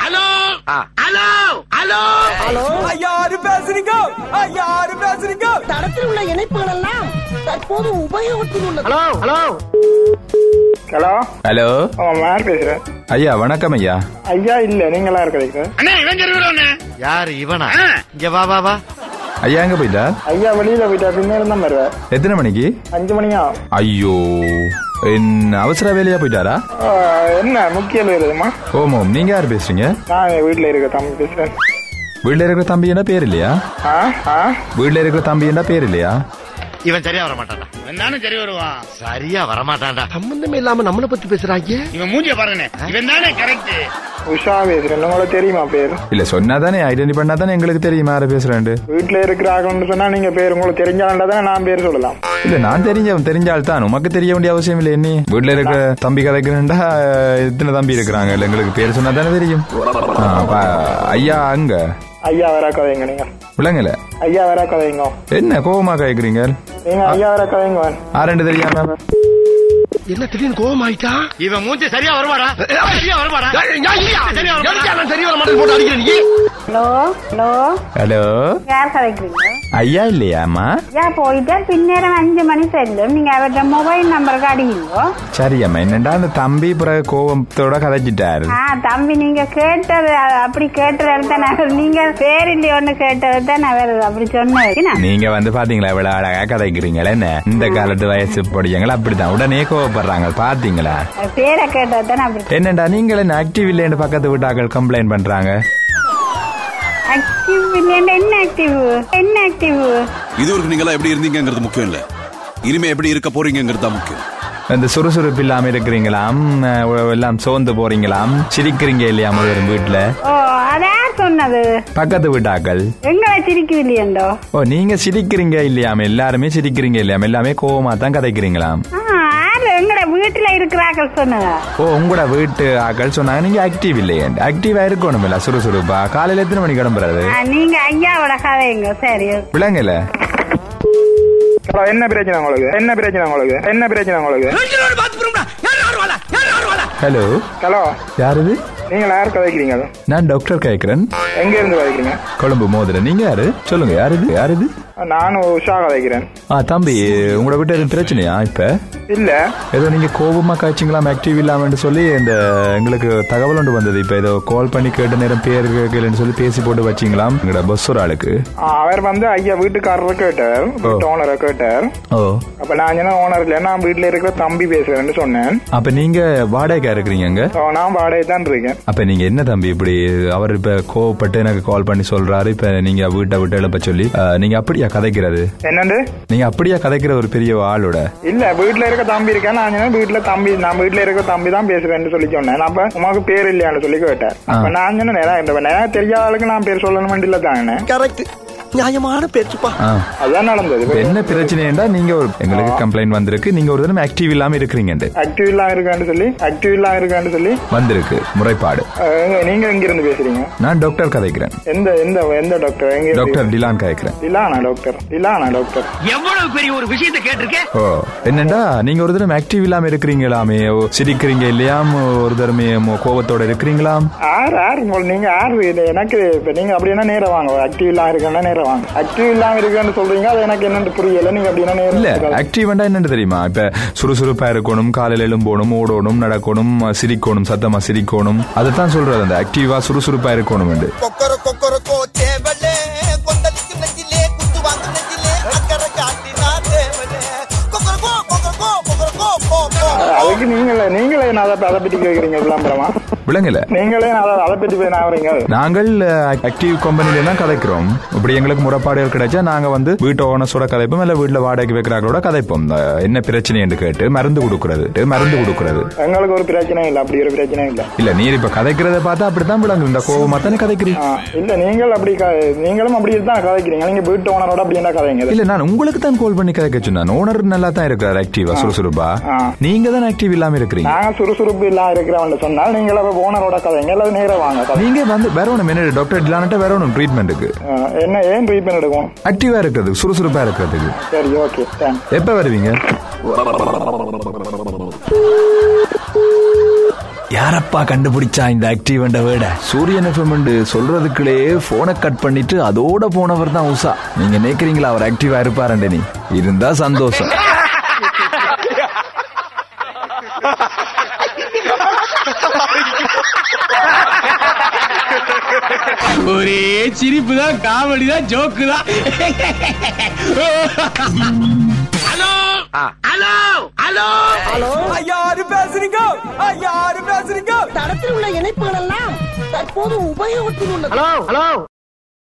Hello hello hello யாரு பேசுறீங்க யாரு பேசுறீங்க தடத்தில் உள்ள இணைப்புகள் எல்லாம் தற்போது உபயோகத்தில் உள்ளது ஹலோ ஹலோ ஹலோ ஹலோ அவன் யார் பேசுறேன் ஐயா வணக்கம் ஐயா ஐயா இல்ல நீங்களா இருக்கிறீங்க அண்ணே இவன் தெரிவிடா யாரு இவனா இங்க வா வா வா ஐயா எங்க போயிட்டா ஐயா வெளியில போயிட்டா பின்னாடி தான் வருவார் எத்தனை மணிக்கு அஞ்சு மணியா ஐயோ என்ன அவசர வேலையா போயிட்டாரா ஆ, என்ன முக்கிய இருக்குதுமா ஓமோம் நீங்க யார் பேசுறீங்க நான் வீட்டுல இருக்க தம்பி பேசுறேன் வீட்ல இருக்கிற தம்பி என்ன பேர் இல்லையா ஆ ஆ வீட்ல இருக்கிற தம்பி என்ன பேர் இல்லையா இவன் சரியா வர மாட்டான்டா இவன் சரி வருவான் சரியா வர மாட்டான்டா சம்பந்தமே இல்லாம நம்மளை பத்தி பேசுறாங்க இவன் மூஞ்சிய பாருங்க இவன் தானே கரெக்ட் உஷா பேசுறேன் உங்களுக்கு தெரியுமா பேர் இல்ல சொன்னாதானே ஐடென்டி பண்ணாதானே எங்களுக்கு தெரியுமா யார பேசுறேன் வீட்டுல இருக்கிறாங்கன்னு சொன்னா நீங்க பேர் உங்களுக்கு தெரிஞ்சாண்டா தான் நான் பேர் சொல்லலாம் இல்ல நான் தெரிஞ்சவன் தெரிஞ்ச ஆள் தான் உமக்கு தெரிய வேண்டிய அவசியம் இல்லை என்ன வீட்ல இருக்கிற தம்பி கதைக்கிறேன்டா எத்தனை தம்பி இருக்கிறாங்க இல்ல எங்களுக்கு பேர் சொன்னா தானே தெரியும் ஆ, பா- ஐயா அங்க ஐயா வரா கதைங்க நீங்க விளங்கல ஐயா வரா கதைங்க என்ன கோவமா கேக்குறீங்க நீங்க ஐயா வரா கதைங்க ஆரெண்டு தெரியாம என்ன திடீர்னு கோவம் ஆயிட்டா இவன் மூஞ்சி சரியா வருவாரா சரியா வருவாரா சரியா வருவாரா சரி வர மாட்டேன் போட்டு அடிக்கிறேன் நீ ஹலோ ஹலோ ஹலோ யார் கதைக்கிறீங்க ஐயா இல்லையாம்மா ஐயா போயிட்டு பின்னேரம் அஞ்சு மணி செல்லும் நீங்க அவர்கிட்ட மொபைல் நம்பருக்கு அடிங்க சரியம்மா என்னடா அந்த தம்பி பிறகு கோவத்தோட கதைச்சிட்டாரு ஆ தம்பி நீங்க கேட்டது அ- அப்படி கேட்டது தானே அவர் நீங்க பேர் இல்லையோன்னு கேட்டது தானே அவர் அப்படி சொன்னாரு என்ன? நீங்க வந்து பாத்தீங்களா இவ்வளவு அழகா கதைக்கிறீங்களா என்ன இந்த காலத்து வயசு படியங்களா அப்படித்தான் உடனே கோவப்படுறாங்க பாத்தீங்களா அவர் பேரை கேட்டது தானே அப்படி என்னடா நீங்களே என்ன ஆக்டிவ் இல்லைன்னு பக்கத்து வீட்டாக்கள் கம்ப்ளைண்ட் பண்றாங்க ஆக்டிவ் இல்லையா என்ன ஆக்டிவ் என்ன ஆக்டிவ் இது வரைக்கும் நீங்களா எப்படி இருந்தீங்கிறது முக்கியம் இல்ல இனிமே எப்படி இருக்க போறீங்கிறது தான் முக்கியம் இந்த சுறுசுறுப்பு இல்லாம இருக்கிறீங்களாம் அஹ் எல்லாம் சோர்ந்து போறீங்களாம் சிரிக்கிறீங்க இல்லையா முதல் வீட்டுல ஓ அதான் சொன்னது பக்கத்து வீட்டாக்கள் எங்க வச்சிருக்குது இல்லையண்டோ ஓ நீங்க சிரிக்கிறீங்க இல்லையாம எல்லாருமே சிரிக்கிறீங்க இல்லையாம எல்லாமே கோவமா தான் கதைக்கிறீங்களாம் ஆ யாரு எங்கட வீட்டுல இருக்கிறார்கள் சொன்னதா ஓ உங்களோட வீட்டு ஆக்கள் சொன்னாங்க நீங்க ஆக்டிவ் இல்லையே ஆக்டிவா இருக்கணும் இல்ல சுறுசுறுப்பா காலையில எத்தனை மணி கிளம்புறது ஆ, நீங்க ஐயாவோட கதைங்க சரி விளங்கல ஹலோ என்ன பிரச்சனை உங்களுக்கு என்ன பிரச்சனை உங்களுக்கு என்ன பிரச்சனை உங்களுக்கு ஹலோ ஹலோ யாருது நீங்க யார் கதைக்கிறீங்க நான் டாக்டர் கேக்குறேன் எங்க இருந்து கதைக்கிறீங்க கொழும்பு மோதிர நீங்க யாரு சொல்லுங்க யாருது யாருது நானும் உஷா கதைக்கிறேன் ஆ தம்பி உங்களோட வீட்டு எதுவும் பிரச்சனையா இப்ப இல்ல ஏதோ நீங்க கோபமா காய்ச்சிங்களாம் ஆக்டிவ் இல்லாமன்னு சொல்லி இந்த எங்களுக்கு தகவல் ஒன்று வந்தது இப்ப ஏதோ கால் பண்ணி கேட்ட நேரம் பேர் கேட்கலன்னு சொல்லி பேசி போட்டு வச்சிங்களாம் எங்களோட பஸ் ஒரு ஆளுக்கு ஆ, அவர் வந்து ஐயா வீட்டுக்காரரை கேட்டார் வீட்டு ஓனரை கேட்டார் ஓ அப்ப நான் என்ன ஓனர் இல்ல நான் வீட்டுல இருக்கிற தம்பி பேசுறேன்னு சொன்னேன் அப்ப நீங்க வாடகைக்கா இருக்கிறீங்க அங்க ஓ, நான் வாடகை தான் இருக்கேன் அப்ப நீங்க என்ன தம்பி இப்படி அவர் இப்ப கோவப்பட்டு எனக்கு கால் பண்ணி சொல்றாரு இப்ப நீங்க வீட்டை விட்டு எழுப்ப சொல்லி ஆ, நீங்க அப்படியா கதைக்கிறது என்னண்டு நீங்க அப்படியா கதைக்கிற ஒரு பெரிய ஆளோட இல்ல வீட்டுல இருக்க தம்பி இருக்கேன் நான் சொன்னேன் வீட்டுல தம்பி நான் வீட்டுல இருக்க தம்பி தான் பேசுறேன்னு சொல்லி சொன்னேன் அப்ப உமாக்கு பேர் இல்லையான்னு சொல்லி கேட்டார் அப்ப நான் சொன்னேன் "நேரா இந்த நேரம் தெரியாத ஆளுக்கு நான் பேர் சொல்லணும் இல்ல தானே கரெக்ட் நியாயமான பேச்சுப்பா ஆ. அதான் நடந்தது இப்ப என்ன பிரச்சனைடா நீங்க ஒரு எங்களுக்கு கம்ப்ளைண்ட் வந்திருக்கு நீங்க ஒரு தினம் ஆக்டிவ் இல்லாம இருக்கிறீங்க ஆக்டிவ் இல்லாம இருக்கான்னு சொல்லி ஆக்டிவ் இல்லாம இருக்கான்னு சொல்லி வந்திருக்கு முறைப்பாடு அஹ், நீங்க எங்க இருந்து பேசுறீங்க நான் டாக்டர் கதைக்கிறேன் எந்த எந்த எந்த டாக்டர் எங்க இருந்து? டாக்டர் டிலான் கதைக்கிறேன் இலானா டாக்டர் இலானா டாக்டர் எவ்வளவு பெரிய ஒரு விஷயத்தை கேட்டிருக்கேன் ஓ என்னண்டா நீங்க ஒரு தினம் ஆக்டிவ் இல்லாம இருக்கிறீங்களாமே ஓ, சிரிக்கிறீங்க இல்லையாம் ஒரு தடமே கோபத்தோட இருக்கிறீங்களாம் யார் யார் உங்கள் நீங்க யார் இது எனக்கு இப்ப நீங்க அப்படின்னா நேரம் வாங்க ஆக்டிவ் இல்லாம இருக்கேன்னா நேரம் வாங்க ஆக்டிவ் இல்லாம இருக்கேன்னு சொல்றீங்க அது எனக்கு என்னன்னு புரியல நீங்க அப்படின்னா இல்ல நேரம் ஆக்டிவ்னா என்னன்னு தெரியுமா இப்ப சுறுசுறுப்பா இருக்கணும் காலையில எழும்போணும் ஓடணும் நடக்கணும் சிரிக்கணும் சத்தமா சிரிக்கணும் அதைத்தான் சொல்றது அந்த ஆக்டிவா சுறுசுறுப்பா இருக்கணும் கொக்கர கொக்கர கோ தேவலே கொந்தளிக்கும் நெஞ்சிலே குத்து வாங்கும் நெஞ்சிலே அக்கறை காட்டினா தேவலே கொக்கர கோ கொக்கர கோ கொக்கர கோ கோ கோ அதுக்கு நீங்களே நீங்களே நான் அதை அதை பத்தி கேக்குறீங்க விளம்பரமா விளங்கல நீங்களே அதை அதை பத்தி போய் நான் வரீங்க நாங்கள் ஆக்டிவ் கம்பெனில தான் கதைக்கிறோம் இப்படி எங்களுக்கு முறைப்பாடுகள் கிடைச்சா நாங்க வந்து வீட்டு ஓனர்ஸோட கதைப்போம் இல்ல வீட்டுல வாடகைக்கு வைக்கிறாங்களோட கதைப்போம் இந்த என்ன பிரச்சனை என்று கேட்டு மருந்து கொடுக்கறது மருந்து கொடுக்கறது எங்களுக்கு ஒரு பிரச்சனை இல்ல அப்படி ஒரு பிரச்சனை இல்ல இல்ல நீர் இப்ப கதைக்கிறத பார்த்தா அப்படித்தான் விளங்கு இந்த கோவமா தானே கதைக்கிறீங்க ஆ, இல்ல நீங்கள் அப்படி க- நீங்களும் அப்படி தான் கதைக்கிறீங்க நீங்க வீட்டு ஓனரோட அப்படி என்ன கதைங்க இல்ல நான் உங்களுக்கு தான் கால் பண்ணி கதைக்க சொன்னேன் ஓனர் நல்லா தான் இருக்கிறார் ஆக்டிவா சுறுசுறுப்பா ஆ. நீங்க தான் ஆக்டிவ் இல்லாம இருக்கிறீங்க நாங்க சுறுசுறுப்பு இல்லாம இருக்கிறவன் சொன்னால் நீங்கள் அப்ப ஓனரோட கதைங்க அல்லது நேரம் வாங்க கதை. நீங்க வந்து வேற ஒண்ணும் என்ன டாக்டர் இல்லான்ட்ட வேற ஒண்ணும் ட்ரீட்மெண்ட்டுக்கு ஆ, என்ன ஏன் ட்ரீட்மெண்ட் எடுக்கும் ஆக்டிவா இருக்கிறதுக்கு சுறுசுறுப்பா இருக்கிறதுக்கு சரி ஓகே தேங்க்ஸ் எப்ப வருவீங்க யாரப்பா கண்டுபிடிச்சா இந்த ஆக்டிவ் என்ற வேட சூரியன் எஃப்எம் சொல்றதுக்குள்ளே போனை கட் பண்ணிட்டு அதோட போனவர் தான் உஷா நீங்க நினைக்கிறீங்களா அவர் ஆக்டிவா இருப்பாருண்டு நீ இருந்தா சந்தோஷம் ஒரே சிரிப்பு தான் காமெடி தான் ஜோக்கு தான் ஹலோ ஹலோ ஹலோ ஹலோ யாரு பேசுறீங்க யாரு பேசுறீங்க தடத்தில் உள்ள இணைப்புகள் எல்லாம் தற்போது உபயோகத்தில் உள்ளது ஹலோ ஹலோ